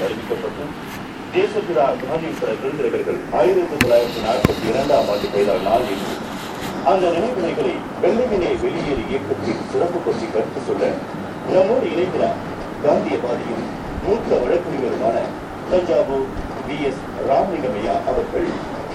அறிவிக்கப்பட்டு தேசப்பிதா காந்தியின் சில பெருந்தலைவர்கள் ஆயிரத்தி தொள்ளாயிரத்தி நாற்பத்தி இரண்டாம் ஆண்டு பெய்த நாள் இன்று அந்த நினைவுகளை வெள்ளையிலே வெளியேறி இயக்கத்தின் சிறப்பு பற்றி கருத்து சொல்ல நம்மோடு இணைகிறார் காந்தியவாதியும் மூத்த வழக்கறிஞருமான தஞ்சாவூர் வி எஸ் ராமலிங்கமையா அவர்கள்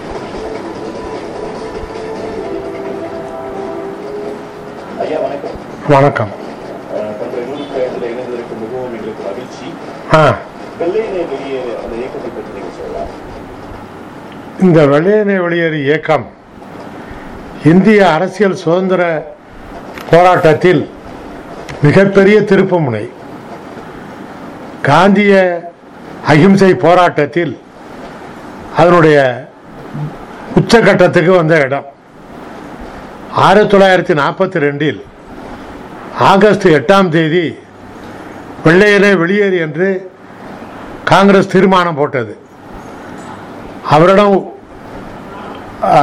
ஐயா வணக்கம் வணக்கம் அஹ், தந்தை நூறு இடத்துல இணைந்ததற்கு மிகவும் எங்களுக்கு மகிழ்ச்சி ஆ வெள்ளையிலே வெளியேற அந்த இயக்கத்தை பற்றி நீங்க சொல்லலாம் இந்த வெள்ளையனே வெளியேறு இயக்கம் இந்திய அரசியல் சுதந்திர போராட்டத்தில் மிகப்பெரிய திருப்புமுனை காந்திய அகிம்சை போராட்டத்தில் அதனுடைய உச்சகட்டத்துக்கு வந்த இடம் ஆயிரத்தி தொள்ளாயிரத்தி நாற்பத்தி ரெண்டில் ஆகஸ்ட் எட்டாம் தேதி வெள்ளையனே வெளியேறு என்று காங்கிரஸ் தீர்மானம் போட்டது அவரிடம் ஆ,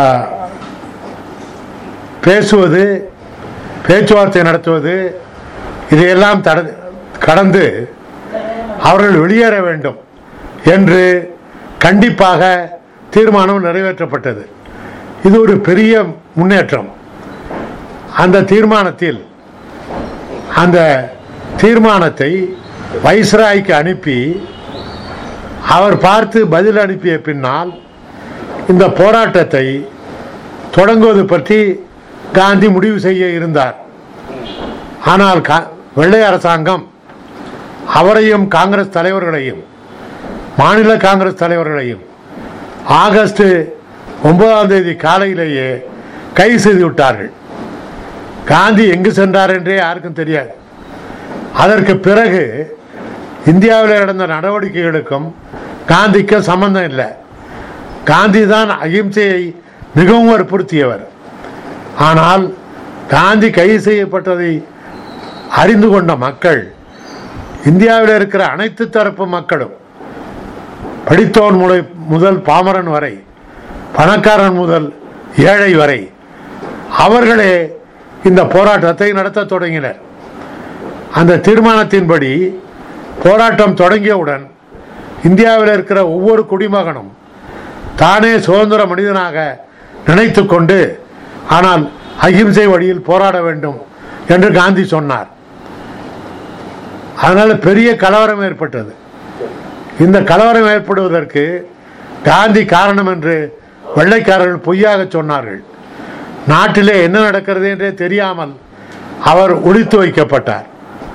பேசுவது பேச்சுவார்த்தை நடத்துவது இதையெல்லாம் தட கடந்து அவர்கள் வெளியேற வேண்டும் என்று கண்டிப்பாக தீர்மானம் நிறைவேற்றப்பட்டது இது ஒரு பெரிய முன்னேற்றம் அந்த தீர்மானத்தில் அந்த தீர்மானத்தை வைஸ்ராய்க்கு அனுப்பி அவர் பார்த்து பதில் அனுப்பிய பின்னால் இந்த போராட்டத்தை தொடங்குவது பற்றி காந்தி முடிவு செய்ய இருந்தார் ஆனால் கா- வெள்ளை அரசாங்கம் அவரையும் காங்கிரஸ் தலைவர்களையும் மாநில காங்கிரஸ் தலைவர்களையும் ஆகஸ்ட் ஒன்பதாம் தேதி காலையிலேயே கைது செய்து விட்டார்கள் காந்தி எங்கு சென்றார் என்றே யாருக்கும் தெரியாது அதற்கு பிறகு இந்தியாவில் நடந்த நடவடிக்கைகளுக்கும் காந்திக்கும் சம்பந்தம் இல்லை காந்தி தான் அகிம்சையை மிகவும் வற்புறுத்தியவர் ஆனால் காந்தி கைது செய்யப்பட்டதை அறிந்து கொண்ட மக்கள் இந்தியாவில் இருக்கிற அனைத்து தரப்பு மக்களும் படித்தோன் முறை முதல் பாமரன் வரை பணக்காரன் முதல் ஏழை வரை அவர்களே இந்த போராட்டத்தை நடத்த தொடங்கினர் அந்த தீர்மானத்தின்படி போராட்டம் தொடங்கியவுடன் இந்தியாவில் இருக்கிற ஒவ்வொரு குடிமகனும் தானே சுதந்திர மனிதனாக நினைத்து கொண்டு ஆனால் அகிம்சை வழியில் போராட வேண்டும் என்று காந்தி சொன்னார் அதனால பெரிய கலவரம் ஏற்பட்டது இந்த கலவரம் ஏற்படுவதற்கு காந்தி காரணம் என்று வெள்ளைக்காரர்கள் பொய்யாக சொன்னார்கள் நாட்டிலே என்ன நடக்கிறது என்றே தெரியாமல் அவர் ஒழித்து வைக்கப்பட்டார்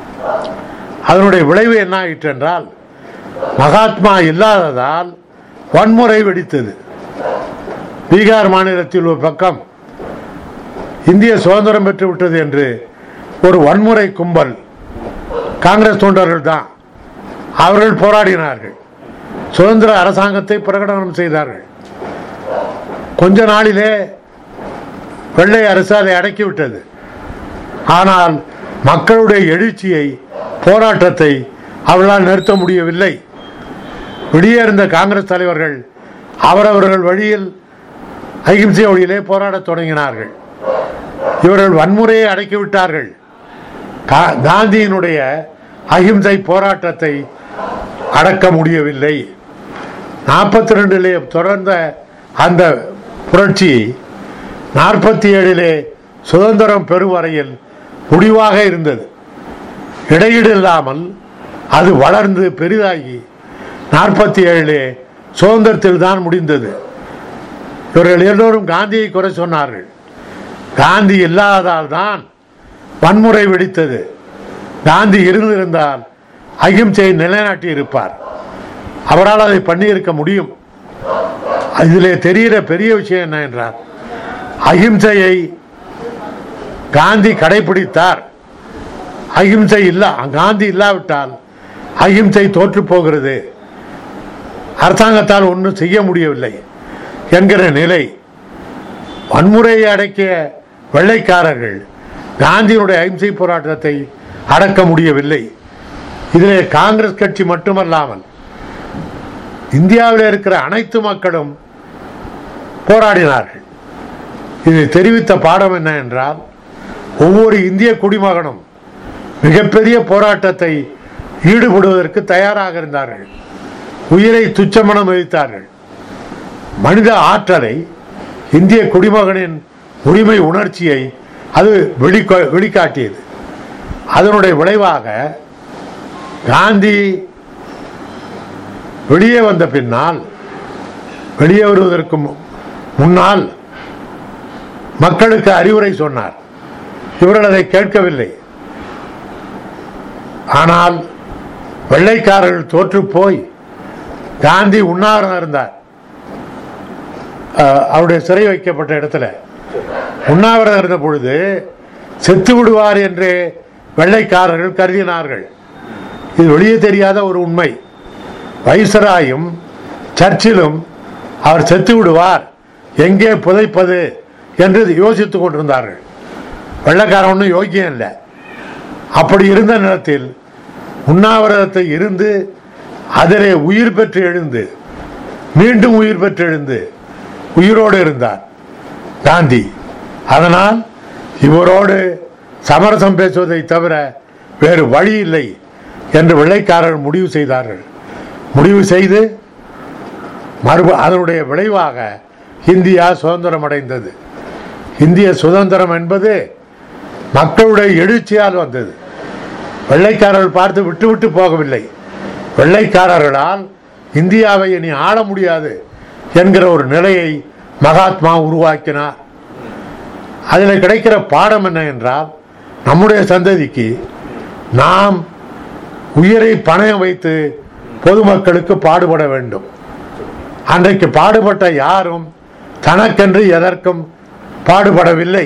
அதனுடைய விளைவு என்ன ஆயிற்று என்றால் மகாத்மா இல்லாததால் வன்முறை வெடித்தது பீகார் மாநிலத்தில் ஒரு பக்கம் இந்திய சுதந்திரம் பெற்று விட்டது என்று ஒரு வன்முறை கும்பல் காங்கிரஸ் தொண்டர்கள் தான் அவர்கள் போராடினார்கள் சுதந்திர அரசாங்கத்தை பிரகடனம் செய்தார்கள் கொஞ்ச நாளிலே வெள்ளை அரசு அதை அடக்கிவிட்டது ஆனால் மக்களுடைய எழுச்சியை போராட்டத்தை அவர்களால் நிறுத்த முடியவில்லை வெளியே இருந்த காங்கிரஸ் தலைவர்கள் அவரவர்கள் வழியில் அகிம்சை வழியிலே போராடத் தொடங்கினார்கள் இவர்கள் வன்முறையை அடக்கிவிட்டார்கள் கா- காந்தியினுடைய அகிம்சை போராட்டத்தை அடக்க முடியவில்லை நாற்பத்தி ரெண்டிலே தொடர்ந்த அந்த புரட்சி நாற்பத்தி ஏழிலே சுதந்திரம் பெறும் வரையில் முடிவாக இருந்தது இடையீடு இல்லாமல் அது வளர்ந்து பெரிதாகி நாற்பத்தி ஏழிலே சுதந்திரத்தில் தான் முடிந்தது இவர்கள் எல்லோரும் காந்தியை குறை சொன்னார்கள் காந்தி இல்லாததால் தான் வன்முறை வெடித்தது காந்தி இருந்திருந்தால் அகிம்சையை நிலைநாட்டி இருப்பார் அவரால் அதை பண்ணியிருக்க முடியும் இதிலே தெரிகிற பெரிய விஷயம் என்ன என்றால் அகிம்சையை காந்தி கடைபிடித்தார் அகிம்சை இல்ல காந்தி இல்லாவிட்டால் அகிம்சை தோற்று போகிறது அரசாங்கத்தால் ஒன்றும் செய்ய முடியவில்லை என்கிற நிலை வன்முறையை அடக்கிய வெள்ளைக்காரர்கள் காந்தியினுடைய அகிம்சை போராட்டத்தை அடக்க முடியவில்லை இதிலே காங்கிரஸ் கட்சி மட்டுமல்லாமல் இந்தியாவில் இருக்கிற அனைத்து மக்களும் போராடினார்கள் இதை தெரிவித்த பாடம் என்ன என்றால் ஒவ்வொரு இந்திய குடிமகனும் மிகப்பெரிய போராட்டத்தை ஈடுபடுவதற்கு தயாராக இருந்தார்கள் உயிரை துச்சமனம் மதித்தார்கள் மனித ஆற்றலை இந்திய குடிமகனின் உரிமை உணர்ச்சியை அது வெளிக்கா வெளிக்காட்டியது அதனுடைய விளைவாக காந்தி வெளியே வந்த பின்னால் வெளியே வருவதற்கு மு- முன்னால் மக்களுக்கு அறிவுரை சொன்னார் இவர்கள் அதை கேட்கவில்லை ஆனால் வெள்ளைக்காரர்கள் தோற்று போய் காந்தி உண்ணாவிரதம் இருந்தார் அஹ், அவருடைய சிறை வைக்கப்பட்ட இடத்துல உண்ணாவிரதம் இருந்த பொழுது செத்து விடுவார் என்று வெள்ளைக்காரர்கள் கருதினார்கள் இது வெளியே தெரியாத ஒரு உண்மை வைசராயும் சர்ச்சிலும் அவர் செத்து விடுவார் எங்கே புதைப்பது என்று யோசித்துக் கொண்டிருந்தார்கள் வெள்ளைக்காரன் ஒன்றும் யோக்கியம் இல்லை அப்படி இருந்த நேரத்தில் உண்ணாவிரதத்தை இருந்து அதிலே உயிர் பெற்று எழுந்து மீண்டும் உயிர் பெற்று எழுந்து உயிரோடு இருந்தார் காந்தி அதனால் இவரோடு சமரசம் பேசுவதை தவிர வேறு வழி இல்லை என்று வெள்ளைக்காரர்கள் முடிவு செய்தார்கள் முடிவு செய்து மறுப அதனுடைய விளைவாக இந்தியா சுதந்திரம் அடைந்தது இந்திய சுதந்திரம் என்பது மக்களுடைய எழுச்சியால் வந்தது வெள்ளைக்காரர்கள் பார்த்து விட்டு விட்டு போகவில்லை வெள்ளைக்காரர்களால் இந்தியாவை இனி ஆள முடியாது என்கிற ஒரு நிலையை மகாத்மா உருவாக்கினார் அதில் கிடைக்கிற பாடம் என்ன என்றால் நம்முடைய சந்ததிக்கு நாம் உயிரை பணயம் வைத்து பொதுமக்களுக்கு பாடுபட வேண்டும் அன்றைக்கு பாடுபட்ட யாரும் தனக்கென்று எதற்கும் பாடுபடவில்லை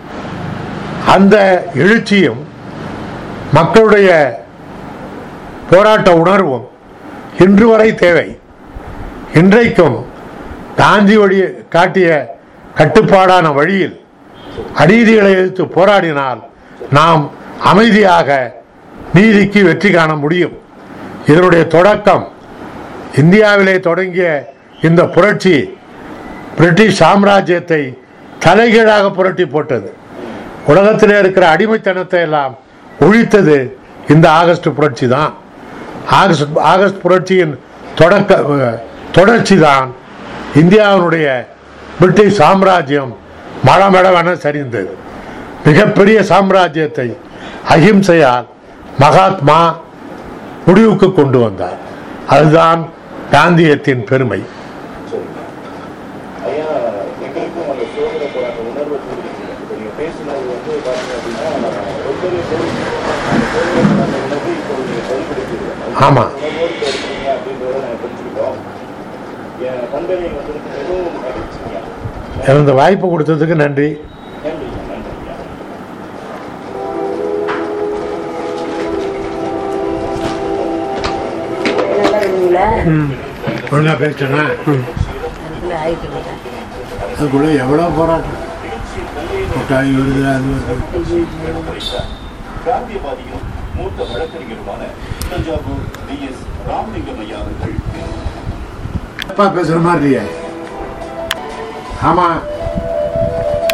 அந்த எழுச்சியும் மக்களுடைய போராட்ட உணர்வும் இன்று வரை தேவை இன்றைக்கும் காந்தி வழி காட்டிய கட்டுப்பாடான வழியில் அநீதிகளை எதிர்த்து போராடினால் நாம் அமைதியாக நீதிக்கு வெற்றி காண முடியும் இதனுடைய தொடக்கம் இந்தியாவிலே தொடங்கிய இந்த புரட்சி பிரிட்டிஷ் சாம்ராஜ்யத்தை தலைகீழாக புரட்டி போட்டது உலகத்திலே இருக்கிற அடிமைத்தனத்தை எல்லாம் ஒழித்தது இந்த ஆகஸ்ட் புரட்சி தான் ஆகஸ்ட் ஆகஸ்ட் புரட்சியின் தொடக்க அஹ், தொடர்ச்சி தான் இந்தியாவினுடைய பிரிட்டிஷ் சாம்ராஜ்யம் மழமளவென சரிந்தது மிகப்பெரிய சாம்ராஜ்யத்தை அகிம்சையால் மகாத்மா முடிவுக்கு கொண்டு வந்தார் அதுதான் காந்தியத்தின் பெருமை சரிங்க ஐயா எங்களுக்கும் அந்த சுதந்திர போராட்ட உணர்வை தூண்டிருக்கீங்க இப்போ நீங்கள் பேசுனது வந்து பார்த்தீங்க அப்படின்னா ஒவ்வொரு அந்த சுதந்திர போராட்ட உணர்வு இப்போ நீங்கள் பதிப்படுத்தீங்க ஆமா. உணர்வோடு பேசுறீங்க அப்படின்றத நாங்கள் புரிஞ்சுக்கிட்டோம் என் பங்களியை வந்ததுக்கு மிகவும் மகிழ்ச்சிங்க எனக்கு இந்த வாய்ப்பு கொடுத்ததுக்கு நன்றி நன்றிங்க நன்றிங்க நல்லா இருக்குங்களா ஒழுங்கா பேசுனா அதுக்குள்ள ஆயிட்டுங்களா அதுக்குள்ள எவ்வளோ போராட்டம் கொட்டாய் வருது அது வருது காந்தியவாதியும் மூத்த வழக்கறிஞருமான தஞ்சாவூர் டி எஸ் ராமலிங்கம் ஐயா அவர்கள் அப்பா பேசுற மாதிரி இல்லையே ஆமா